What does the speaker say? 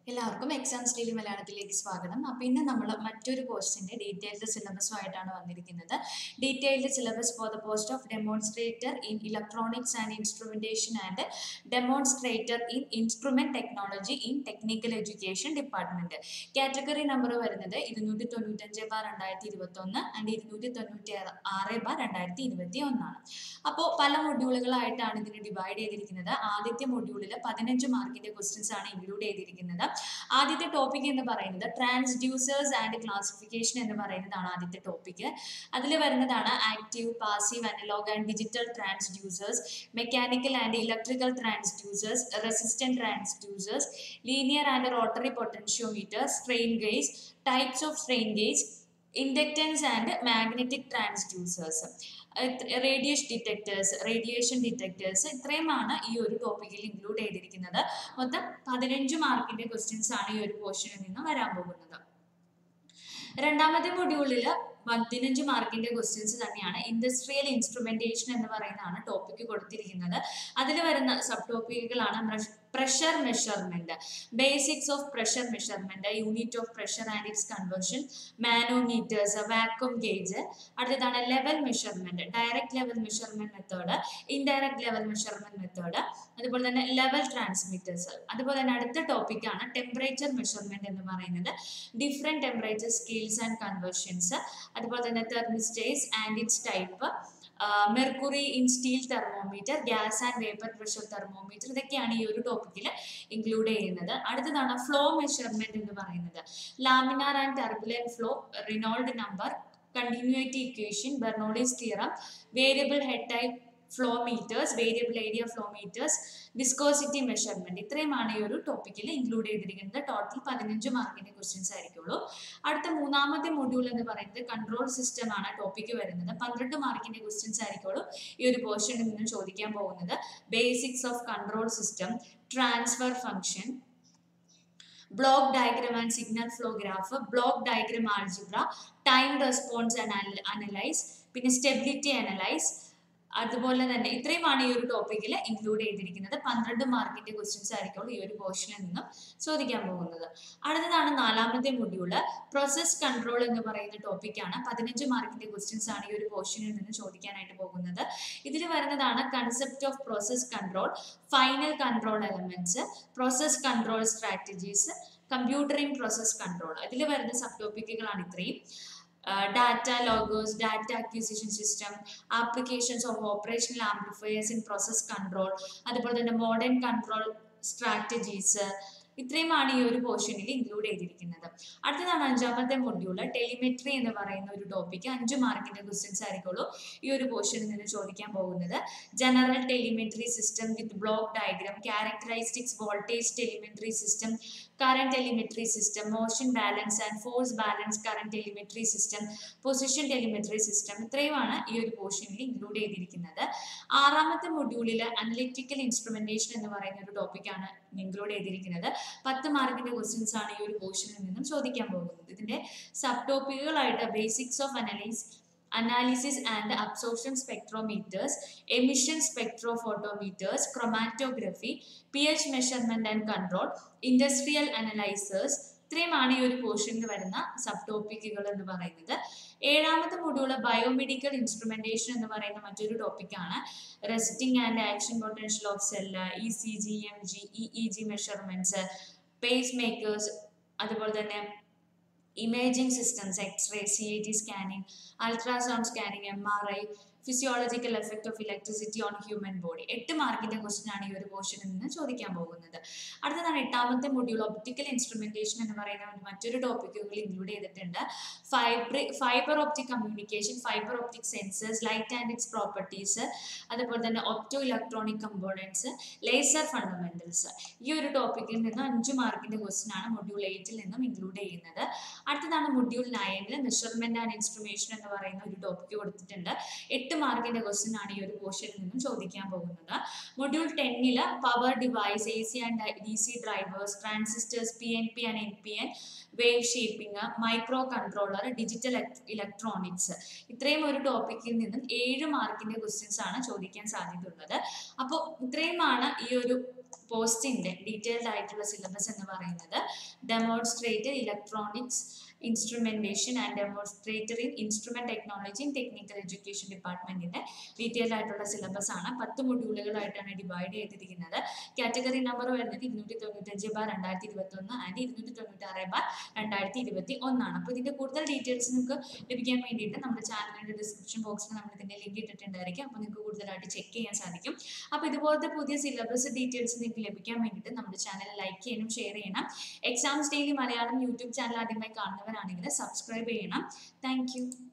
എല്ലാവർക്കും എക്സാം സ്റ്റൈലി മലയാളത്തിലേക്ക് സ്വാഗതം അപ്പോൾ ഇന്ന് നമ്മൾ മറ്റൊരു കോഴ്സിൻ്റെ ഡീറ്റെയിൽഡ് സിലബസുമായിട്ടാണ് വന്നിരിക്കുന്നത് detailed syllabus for the post of demonstrator in electronics and instrumentation and demonstrator in instrument technology in technical education department category number വരുന്നത് ഇരുന്നൂറ്റി തൊണ്ണൂറ്റഞ്ച് ബാർ രണ്ടായിരത്തി ഇരുപത്തൊന്ന് ആൻഡ് ഇരുന്നൂറ്റി തൊണ്ണൂറ്റി ആറ് ബാർ രണ്ടായിരത്തി ഇരുപത്തി ഒന്നാണ് അപ്പോൾ പല മൊഡ്യൂളുകളായിട്ടാണ് ഇതിന് ഡിവൈഡ് ചെയ്തിരിക്കുന്നത് ആദ്യത്തെ മൊഡ്യൂളിൽ പതിനഞ്ച് മാർക്കിന്റെ ക്വസ്റ്റ്യൻസ് ആണ് ഇൻക്ലൂഡ് ചെയ്തിരിക്കുന്നത് ആദ്യത്തെ ടോപ്പിക് എന്ന് പറയുന്നത് ട്രാൻസ്ഡ്യൂസേഴ്സ് ആൻഡ് ക്ലാസിഫിക്കേഷൻ എന്ന് പറയുന്നതാണ് ആദ്യത്തെ ടോപ്പിക് അതിൽ വരുന്നതാണ് active passive analog and digital transducers mechanical and electrical transducers resistant transducers linear and rotary potentiometer strain gauge types of strain gauge inductance and magnetic transducers radiation detectors radiation detectors ഇത്രയുമാണ് ഈ ഒരു ടോപ്പിക്കിൽ include ചെയ്തിരിക്കുന്നത് മൊത്തം പതിനഞ്ച് മാർക്കിന്റെ questions ആണ് ഈ ഒരു പോർഷനിൽ നിന്ന് വരാൻ പോകുന്നത് രണ്ടാമത്തെ മൊഡ്യൂളിൽ പതിനഞ്ച് മാർക്കിന്റെ ക്വസ്റ്റ്യൻസ് തന്നെയാണ് ഇൻഡസ്ട്രിയൽ ഇൻസ്ട്രുമെന്റേഷൻ എന്ന് പറയുന്നതാണ് ടോപ്പിക്ക് കൊടുത്തിരിക്കുന്നത് അതിൽ വരുന്ന സബ് ടോപ്പിക്കുകളാണ് pressure measurement basics of pressure measurement unit of pressure and its conversion manometers vacuum gauge അടുത്തതാണ് level measurement direct level measurement method indirect level measurement method അതുപോലെ തന്നെ ലെവൽ ട്രാൻസ്മിറ്റേഴ്സ് അതുപോലെ തന്നെ അടുത്ത ടോപ്പിക്കാണ് ടെമ്പറേച്ചർ മെഷർമെന്റ് എന്ന് പറയുന്നത് different temperature scales and conversions അതുപോലെ തന്നെ thermistors and its type mercury in steel thermometer gas and vapour pressure thermometer ഇതൊക്കെയാണ് ഈ ഒരു ടോപ്പിക്കിൽ ഇൻക്ലൂഡ് ചെയ്യുന്നത് അടുത്തതാണ് ഫ്ലോ മെഷർമെന്റ് എന്ന് പറയുന്നത് laminar and turbulent flow Reynold number continuity equation Bernoulli's theorem variable head type flow meters variable area flow meters viscosity measurement ഇത്രയുമാണ് ഈ ഒരു ടോപ്പിക്കിൽ ഇൻക്ലൂഡ് ചെയ്തിരിക്കുന്നത് ടോട്ടൽ പതിനഞ്ച് മാർക്കിന്റെ ക്വസ്റ്റ്യൻസ് ആയിരിക്കുള്ളൂ അടുത്ത മൂന്നാമത്തെ മൊഡ്യൂൾ എന്ന് പറയുന്നത് കൺട്രോൾ സിസ്റ്റം ആണ് ടോപ്പിക്ക് വരുന്നത് പന്ത്രണ്ട് മാർക്കിന്റെ ക്വസ്റ്റ്യൻസ് ആയിരിക്കുള്ളൂ ഈ ഒരു പോർഷനിൽ നിന്നും ചോദിക്കാൻ പോകുന്നത് basics of control system transfer function block diagram and signal flow graph block diagram algebra time response and analyse പിന്നെ സ്റ്റെബിലിറ്റി അനലൈസ് അതുപോലെ തന്നെ ഇത്രയുമാണ് ഈ ഒരു ടോപ്പിക്കിൽ ഇൻക്ലൂഡ് ചെയ്തിരിക്കുന്നത് പന്ത്രണ്ട് മാർക്കിന്റെ ക്വസ്റ്റ്യൻസ് ആയിരിക്കുള്ളൂ ഈ ഒരു പോർഷനിൽ നിന്നും ചോദിക്കാൻ പോകുന്നത് അടുത്തതാണ് നാലാമത്തെ മൊഡ്യൂള് പ്രോസസ് കൺട്രോൾ എന്ന് പറയുന്ന ടോപ്പിക്കാണ് പതിനഞ്ച് മാർക്കിന്റെ ക്വസ്റ്റ്യൻസ് ആണ് ഈ ഒരു പോർഷനിൽ നിന്ന് ചോദിക്കാനായിട്ട് പോകുന്നത് ഇതിൽ വരുന്നതാണ് concept of process control final control elements process control strategies computing process control ഇതിൽ വരുന്ന സബ് ടോപ്പിക്കുകളാണ് ഇത്രയും data loggers data acquisition system applications of operational amplifiers in process control അതുപോലെ തന്നെ മോഡേൺ കൺട്രോൾ സ്ട്രാറ്റജീസ് ഇത്രയുമാണ് ഈ ഒരു പോർഷനിൽ ഇൻക്ലൂഡ് ചെയ്തിരിക്കുന്നത് അടുത്തതാണ് അഞ്ചാമത്തെ മൊഡ്യൂള് ടെലിമെട്രി എന്ന് പറയുന്ന ഒരു ടോപ്പിക്ക് അഞ്ച് മാർക്കിന്റെ ക്വസ്റ്റ്യൻസ് ആയിരിക്കുള്ളൂ ഈ ഒരു പോർഷനിൽ നിന്ന് ചോദിക്കാൻ പോകുന്നത് general telemetry system with block diagram characteristics voltage telemetry system current telemetry system motion balance and force balance current telemetry system position telemetry system ഇത്രയുമാണ് ഈ ഒരു പോർഷനിൽ ഇൻക്ലൂഡ് ചെയ്തിരിക്കുന്നത് ആറാമത്തെ മൊഡ്യൂളിൽ അനലിറ്റിക്കൽ ഇൻസ്ട്രുമെന്റേഷൻ എന്ന് പറയുന്ന ഒരു ടോപ്പിക്കാണ് ഇൻക്ലൂഡ് ചെയ്തിരിക്കുന്നത് പത്ത് മാർക്കിന്റെ ക്വസ്റ്റ്യൻസ് ആണ് ഈ ഒരു പോർഷനിൽ നിന്നും ചോദിക്കാൻ പോകുന്നത് ഇതിന്റെ സബ് ടോപ്പിക്കുകളായിട്ട് basics of analyse analysis and absorption spectrometers, emission spectrophotometers, chromatography, pH measurement and control, industrial analyzers, ഇത്രയുമാണ് ഈ ഒരു പോർഷനിൽ വരുന്ന സബ് ടോപ്പിക്കുകൾ എന്ന് പറയുന്നത് ഏഴാമത്തെ മൊഡ്യൂള് ബയോമെഡിക്കൽ ഇൻസ്ട്രുമെന്റേഷൻ എന്ന് പറയുന്ന മറ്റൊരു ടോപ്പിക്കാണ് resting and action potential of cell E C G M G E E G measurements pace makers അതുപോലെ തന്നെ imaging systems X-ray C I T scanning ultrasound scanning M R I physiological effect of electricity on human body എട്ട് മാർക്കിന്റെ question ആണ് ഈ ഒരു പോർഷനിൽ നിന്ന് ചോദിക്കാൻ പോകുന്നത് അടുത്തതാണ് എട്ടാമത്തെ മൊഡ്യൂൾ ഒപ്റ്റിക്കൽ ഇൻസ്ട്രുമെന്റേഷൻ എന്ന് പറയുന്ന മറ്റൊരു ടോപ്പിക്കുകൾ ഇൻക്ലൂഡ് ചെയ്തിട്ടുണ്ട് ഫൈബ്രി fibre optic communication fibre optic sensors light and its properties അതുപോലെ തന്നെ opto electronic components laser fundamentals ഈ ഒരു ടോപ്പിക്കിൽ നിന്ന് അഞ്ച് മാർക്കിന്റെ ക്വസ്റ്റ്യൻ ആണ് മൊഡ്യൂൾ എയ്റ്റിൽ നിന്നും ഇൻക്ലൂഡ് ചെയ്യുന്നത് അടുത്തതാണ് മൊഡ്യൂൾ നയനിൽ മെഷർമെന്റ് ആൻഡ് ഇൻസ്ട്രുമേഷൻ എന്ന് പറയുന്ന ഒരു ടോപ്പിക്ക് കൊടുത്തിട്ടുണ്ട് എട്ട് മാർക്കിന്റെ ക്വസ്റ്റ്യൻ ആണ് ഈ ഒരു പോർഷനിൽ നിന്നും ചോദിക്കാൻ പോകുന്നത് മൊഡ്യൂൾ ടെന്നില് power device A C and D C drivers transistors P N P and N P N wave shaping micro controller digital electronics ഇത്രയും ഒരു ടോപ്പിക്കിൽ നിന്നും ഏഴ് മാർക്കിന്റെ ക്വസ്റ്റ്യൻസ് ആണ് ചോദിക്കാൻ സാധ്യതയുള്ളത് അപ്പോൾ ഇത്രയുമാണ് ഈ ഒരു പോസ്റ്റിന്റെ ഡീറ്റെയിൽഡ് ആയിട്ടുള്ള സിലബസ് എന്ന് പറയുന്നത് demonstrator electronics instrumentation and demonstrator in instrument technology in technical education ഡിപ്പാർട്ട്മെന്റിന്റെ ഡീറ്റെയിൽഡ് ആയിട്ടുള്ള സിലബസ് ആണ് പത്ത് മൊഡ്യൂളുകളായിട്ടാണ് ഡിവൈഡ് ചെയ്തിരിക്കുന്നത് കാറ്റഗറി നമ്പർ വരുന്നത് ഇരുന്നൂറ്റി തൊണ്ണൂറ്റഞ്ച് ബാർ രണ്ടായിരത്തി ഇരുപത്തി ഒന്ന് ആൻഡ് ഇരുന്നൂറ്റി തൊണ്ണൂറ്റി ആറ് ബാർ രണ്ടായിരത്തി ഇരുപത്തി ഒന്നാണ് അപ്പോൾ ഇതിന്റെ കൂടുതൽ ഡീറ്റെയിൽസ് നിങ്ങൾക്ക് ലഭിക്കാൻ വേണ്ടിയിട്ട് നമ്മുടെ ചാനലിന്റെ ഡിസ്ക്രിപ്ഷൻ ബോക്സിൽ നമ്മൾ ഇതിന്റെ ലിങ്ക് ഇട്ടിട്ടുണ്ടായിരിക്കും അപ്പോൾ നിങ്ങൾക്ക് കൂടുതലായിട്ട് ചെക്ക് ചെയ്യാൻ സാധിക്കും അപ്പോൾ ഇതുപോലത്തെ പുതിയ സിലബസ് ഡീറ്റെയിൽസ് നിങ്ങൾക്ക് ലഭിക്കാൻ വേണ്ടിയിട്ട് നമ്മുടെ ചാനൽ ലൈക്ക് ചെയ്യണം ഷെയർ ചെയ്യണം exams daily Malayalam YouTube channel ആദ്യമായി കാണുന്നവരാണെങ്കിൽ സബ്സ്ക്രൈബ് ചെയ്യണം താങ്ക്